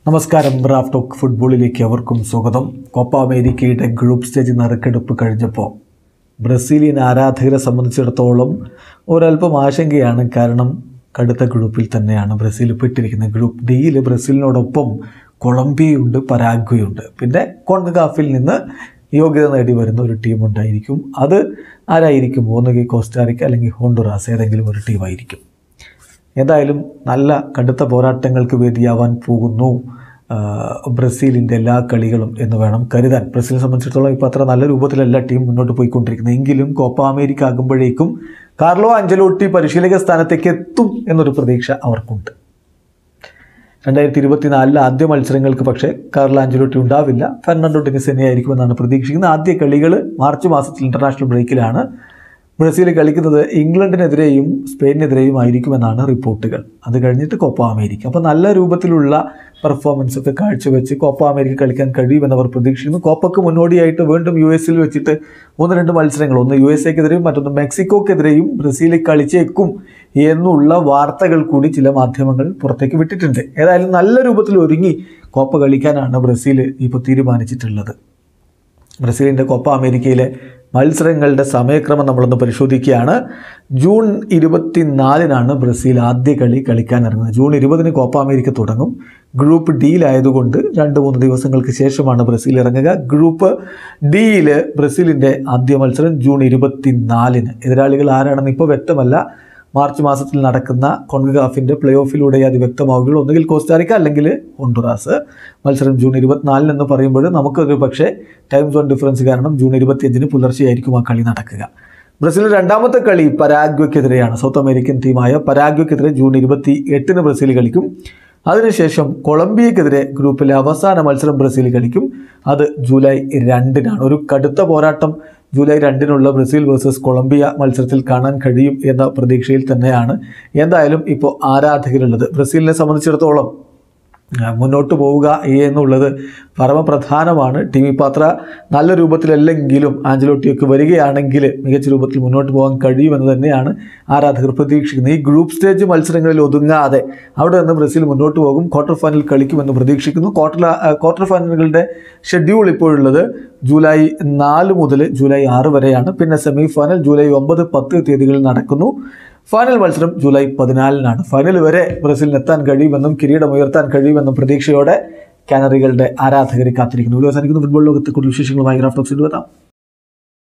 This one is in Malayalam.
നമസ്കാരം റാഫ് ടോക്ക് ഫുട്ബോളിലേക്ക് അവർക്കും സ്വാഗതം കോപ്പ അമേരിക്കയുടെ ഗ്രൂപ്പ് സ്റ്റേജ് നറുക്കെടുപ്പ് കഴിഞ്ഞപ്പോൾ ബ്രസീലിയൻ ആരാധകരെ സംബന്ധിച്ചിടത്തോളം ഒരല്പം ആശങ്കയാണ് കാരണം കടുത്ത ഗ്രൂപ്പിൽ തന്നെയാണ് ബ്രസീൽ പെട്ടിരിക്കുന്നത് ഗ്രൂപ്പ് ഡിയിൽ ബ്രസീലിനോടൊപ്പം കൊളംബിയയുണ്ട് പരാഗ്വയുണ്ട് പിന്നെ കോൺഗാഫിൽ നിന്ന് യോഗ്യത നേടി വരുന്ന ഒരു ടീം ഉണ്ടായിരിക്കും അത് ആരായിരിക്കും ഒന്നുകിൽ കോസ്റ്റാറിക്ക അല്ലെങ്കിൽ ഹോണ്ടുറാസ് ഏതെങ്കിലും ഒരു ടീമായിരിക്കും എന്തായാലും നല്ല കടുത്ത പോരാട്ടങ്ങൾക്ക് വേദിയാവാൻ പോകുന്നു ആ, ബ്രസീലിൻ്റെ എല്ലാ കളികളും എന്ന് വേണം കരുതാൻ ബ്രസീലിനെ സംബന്ധിച്ചിടത്തോളം ഇപ്പോൾ അത്ര നല്ല രൂപത്തിലല്ല ടീം മുന്നോട്ട് പോയിക്കൊണ്ടിരിക്കുന്നത് എങ്കിലും കോപ്പ അമേരിക്ക ആകുമ്പോഴേക്കും കാർലോ അഞ്ചലോട്ടി പരിശീലക സ്ഥാനത്തേക്ക് എത്തും എന്നൊരു പ്രതീക്ഷ അവർക്കുണ്ട് രണ്ടായിരത്തി ഇരുപത്തിനാലിലെ ആദ്യ മത്സരങ്ങൾക്ക് പക്ഷേ കാർലോ അഞ്ചലോട്ടി ഉണ്ടാവില്ല ഫെർണാണ്ടോ ടെനിസ് തന്നെയായിരിക്കുമെന്നാണ് പ്രതീക്ഷിക്കുന്നത് ആദ്യ കളികൾ മാർച്ച് മാസത്തിൽ ഇൻ്റർനാഷണൽ ബ്രേക്കിലാണ് ബ്രസീൽ കളിക്കുന്നത് ഇംഗ്ലണ്ടിനെതിരെയും സ്പെയിനിനെതിരെയും ആയിരിക്കുമെന്നാണ് റിപ്പോർട്ടുകൾ അത് കഴിഞ്ഞിട്ട് കോപ്പ അമേരിക്ക അപ്പോൾ നല്ല രൂപത്തിലുള്ള പെർഫോമൻസ് ഒക്കെ കാഴ്ചവെച്ച് കോപ്പ അമേരിക്ക കളിക്കാൻ കഴിയുമെന്ന് അവർ പ്രതീക്ഷിക്കുന്നു കോപ്പക്ക് മുന്നോടിയായിട്ട് വീണ്ടും യു എസിൽ വെച്ചിട്ട് ഒന്ന് രണ്ട് മത്സരങ്ങൾ ഒന്ന് യു എസ് എക്കെതിരെയും മറ്റൊന്ന് മെക്സിക്കോക്കെതിരെയും ബ്രസീൽ കളിച്ചേക്കും എന്നുള്ള വാർത്തകൾ കൂടി ചില മാധ്യമങ്ങൾ പുറത്തേക്ക് വിട്ടിട്ടുണ്ട് ഏതായാലും നല്ല രൂപത്തിൽ ഒരുങ്ങി കോപ്പ കളിക്കാനാണ് ബ്രസീൽ ഇപ്പോൾ തീരുമാനിച്ചിട്ടുള്ളത് ബ്രസീലിൻ്റെ കോപ്പ അമേരിക്കയിലെ മത്സരങ്ങളുടെ സമയക്രമം നമ്മളൊന്ന് പരിശോധിക്കുകയാണ് ജൂൺ ഇരുപത്തിനാലിനാണ് ബ്രസീൽ ആദ്യ കളി കളിക്കാൻ ഇറങ്ങുന്നത് ജൂൺ ഇരുപതിന് കോപ്പ അമേരിക്ക തുടങ്ങും ഗ്രൂപ്പ് ഡിയിലായതുകൊണ്ട് രണ്ട് മൂന്ന് ദിവസങ്ങൾക്ക് ശേഷമാണ് ബ്രസീൽ ഇറങ്ങുക ഗ്രൂപ്പ് ഡിയിൽ ബ്രസീലിൻ്റെ ആദ്യ മത്സരം ജൂൺ ഇരുപത്തിനാലിന് എതിരാളികൾ ആരാണെന്ന് ഇപ്പോൾ വ്യക്തമല്ല മാർച്ച് മാസത്തിൽ നടക്കുന്ന കോൺഗാഫിൻ്റെ പ്ലേ ഓഫിലൂടെ അത് വ്യക്തമാവുകയുള്ളൂ ഒന്നുകിൽ കോസ്റ്റാറിക്ക അല്ലെങ്കിൽ ഹോണ്ടുറാസ് മത്സരം ജൂൺ ഇരുപത്തിനാലിന് എന്ന് പറയുമ്പോൾ നമുക്കൊരു പക്ഷേ ടൈം സോൺ ഡിഫറൻസ് കാരണം ജൂൺ ഇരുപത്തിയഞ്ചിന് പുലർച്ചെയായിരിക്കും ആ കളി നടക്കുക ബ്രസീൽ രണ്ടാമത്തെ കളി പരാഗ്വയ്ക്കെതിരെയാണ് സൗത്ത് അമേരിക്കൻ ടീമായ പരാഗ്വയ്ക്കെതിരെ ജൂൺ ഇരുപത്തി എട്ടിന് ബ്രസീൽ കളിക്കും അതിനുശേഷം കൊളംബിയക്കെതിരെ ഗ്രൂപ്പിലെ അവസാന മത്സരം ബ്രസീൽ കളിക്കും അത് ജൂലൈ രണ്ടിനാണ് ഒരു കടുത്ത പോരാട്ടം ജൂലൈ രണ്ടിനുള്ള ബ്രസീൽ വേഴ്സസ് കൊളംബിയ മത്സരത്തിൽ കാണാൻ കഴിയും എന്ന പ്രതീക്ഷയിൽ തന്നെയാണ് എന്തായാലും ഇപ്പോൾ ആരാധകരുള്ളത് ബ്രസീലിനെ സംബന്ധിച്ചിടത്തോളം ആ, മുന്നോട്ട് പോവുക എന്നുള്ളത് പരമപ്രധാനമാണ് ടി വി പാത്ര നല്ല രൂപത്തിലല്ലെങ്കിലും ആഞ്ചലോട്ടിയൊക്കെ വരികയാണെങ്കിൽ മികച്ച രൂപത്തിൽ മുന്നോട്ട് പോകാൻ കഴിയുമെന്ന് തന്നെയാണ് ആരാധകർ പ്രതീക്ഷിക്കുന്നത് ഈ ഗ്രൂപ്പ് സ്റ്റേജ് മത്സരങ്ങളിൽ ഒതുങ്ങാതെ അവിടെ നിന്ന് ബ്രസീൽ മുന്നോട്ട് പോകും ക്വാർട്ടർ ഫൈനൽ കളിക്കുമെന്ന് പ്രതീക്ഷിക്കുന്നു ക്വാർട്ടർ ക്വാർട്ടർ ഫൈനലുകളുടെ ഷെഡ്യൂൾ ഇപ്പോഴുള്ളത് ജൂലൈ നാല് മുതൽ ജൂലൈ ആറ് വരെയാണ് പിന്നെ സെമി ഫൈനൽ ജൂലൈ ഒമ്പത് പത്ത് തീയതികളിൽ നടക്കുന്നു ഫൈനൽ മത്സരം ജൂലൈ പതിനാലിനാണ് ഫൈനൽ വരെ ബ്രസീലിന് എത്താൻ കഴിയുമെന്നും കിരീടം ഉയർത്താൻ കഴിയുമെന്നും പ്രതീക്ഷയോടെ കാനറികളുടെ ആരാധകരെ കാത്തിരിക്കുന്നു വീഡിയോ അവസാനിക്കുന്നു ഫുട്ബോൾ ലോകത്തെ കൂടുതൽ വിശേഷങ്ങളുമായി ഗ്രാഫ് ടോക്സിൽ എത്താം